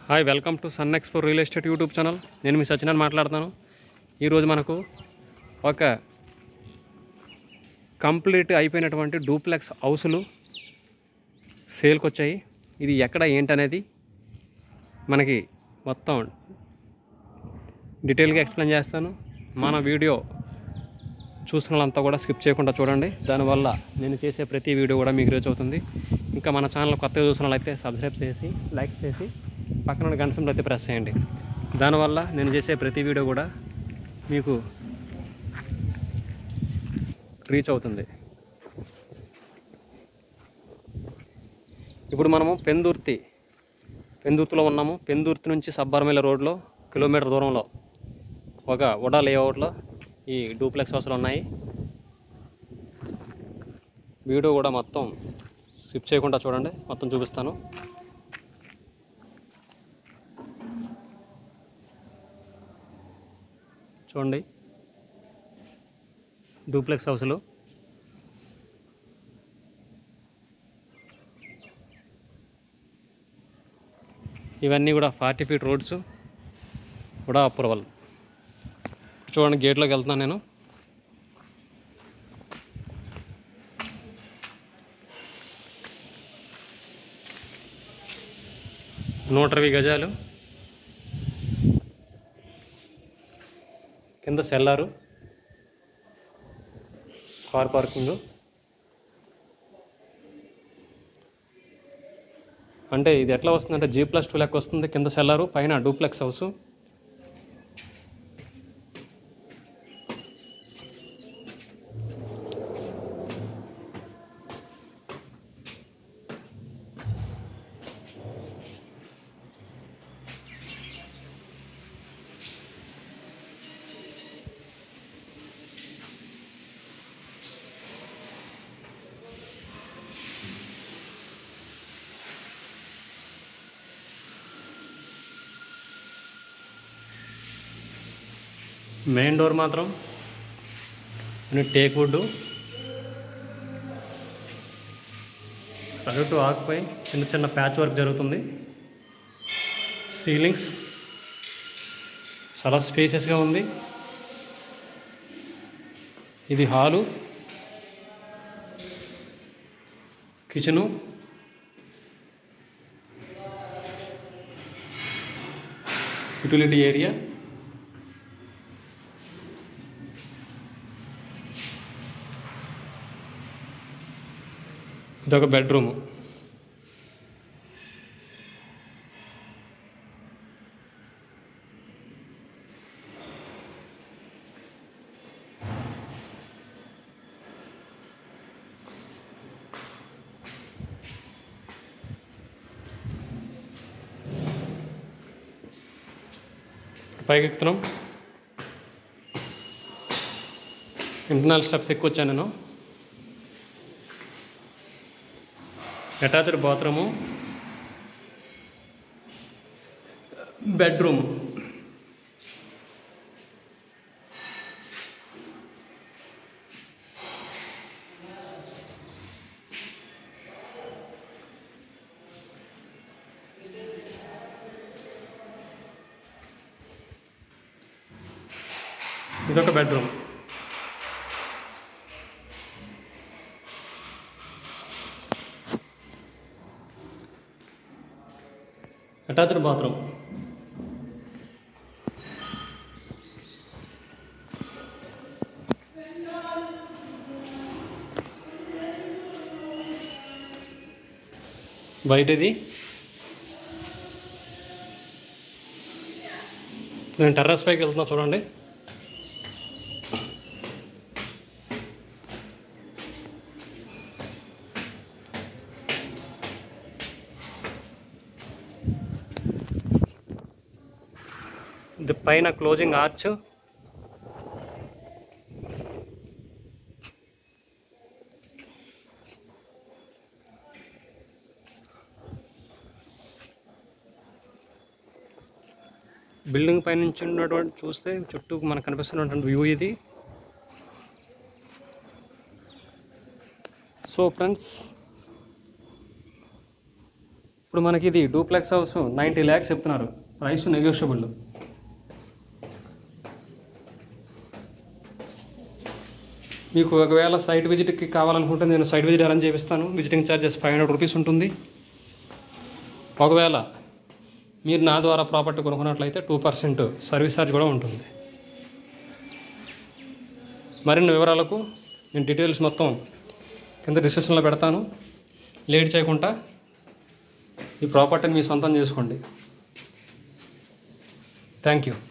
hi welcome to Sun Expo real estate YouTube channel నేను మీ సచినాన్ని మాట్లాడుతాను ఈరోజు మనకు ఒక కంప్లీట్ అయిపోయినటువంటి డూప్లెక్స్ హౌసులు సేల్కి వచ్చాయి ఇది ఎక్కడ ఏంటనేది మనకి మొత్తం డీటెయిల్గా ఎక్స్ప్లెయిన్ చేస్తాను మన వీడియో చూసిన వాళ్ళంతా కూడా స్కిప్ చేయకుండా చూడండి దానివల్ల నేను చేసే ప్రతి వీడియో కూడా మీకు రీచ్ అవుతుంది ఇంకా మన ఛానల్ కొత్తగా చూసిన వాళ్ళైతే సబ్స్క్రైబ్ చేసి లైక్ చేసి పక్కన ఉన్న గంట సింబల్ అయితే ప్రెస్ చేయండి దానివల్ల నేను చేసే ప్రతి వీడియో కూడా మీకు రీచ్ అవుతుంది ఇప్పుడు మనము పెందుర్తి పెందుర్తిలో ఉన్నాము పెందుర్తి నుంచి సబ్బర్మేల రోడ్లో కిలోమీటర్ దూరంలో ఒక ఉడా లేఅవుట్లో ఈ డూప్లెక్స్ హౌస్లు ఉన్నాయి వీడియో కూడా మొత్తం స్కిప్ చేయకుండా చూడండి మొత్తం చూపిస్తాను చూడండి డూప్లెక్స్ హౌస్లు ఇవన్నీ కూడా ఫార్టీ ఫీట్ రోడ్స్ కూడా అప్రూవల్ చూడండి గేట్లోకి వెళ్తున్నాను నేను నూట ఇరవై గజాలు కింద సెల్లారు కార్ పార్కింగ్ అంటే ఇది ఎట్లా వస్తుందంటే జీ ప్లస్ టూ లెక్క వస్తుంది కింద సెల్లారు పైన డూప్లెక్స్ హౌస్ మెయిన్ డోర్ మాత్రం టేక్ వుడ్ అటు ఆకుపై చిన్న చిన్న ప్యాచ్ వర్క్ జరుగుతుంది సీలింగ్స్ చాలా స్పేసెస్గా ఉంది ఇది హాలు కిచెను యూటిలిటీ ఏరియా ఇదొక బెడ్రూమ్ పైకి ఎక్కుతున్నాం ఇంటర్నల్ స్టెప్స్ ఎక్కువ వచ్చాను నేను అటాచ్డ్ బాత్రూము బెడ్రూమ్ ఇదొక బెడ్రూమ్ అటాచ్డ్ బాత్రూమ్ బయటది నేను టెర్రస్ పైకి వెళ్తున్నా చూడండి ఇది పైన క్లోజింగ్ ఆర్చ్ బిల్డింగ్ పై నుంచి ఉన్నటువంటి చూస్తే చుట్టూ మనకు కనిపిస్తున్నటువంటి వ్యూ ఇది సో ఫ్రెండ్స్ ఇప్పుడు మనకి ఇది డూప్లెక్స్ హౌస్ నైంటీ ల్యాక్స్ చెప్తున్నారు ప్రైస్ నెగోషియబుల్ మీకు ఒకవేళ సైట్ విజిట్కి కావాలనుకుంటే నేను సైట్ విజిట్ అరేంజ్ చేపిస్తాను visiting charges five hundred rupees ఉంటుంది ఒకవేళ మీరు నా ద్వారా ప్రాపర్టీ కొనుక్కున్నట్లయితే టూ పర్సెంట్ సర్వీస్ ఛార్జ్ కూడా ఉంటుంది మరిన్ని వివరాలకు నేను డీటెయిల్స్ మొత్తం కింద డిస్క్రిప్షన్లో పెడతాను లేట్ చేయకుండా ఈ ప్రాపర్టీని మీ సొంతం చేసుకోండి థ్యాంక్ యూ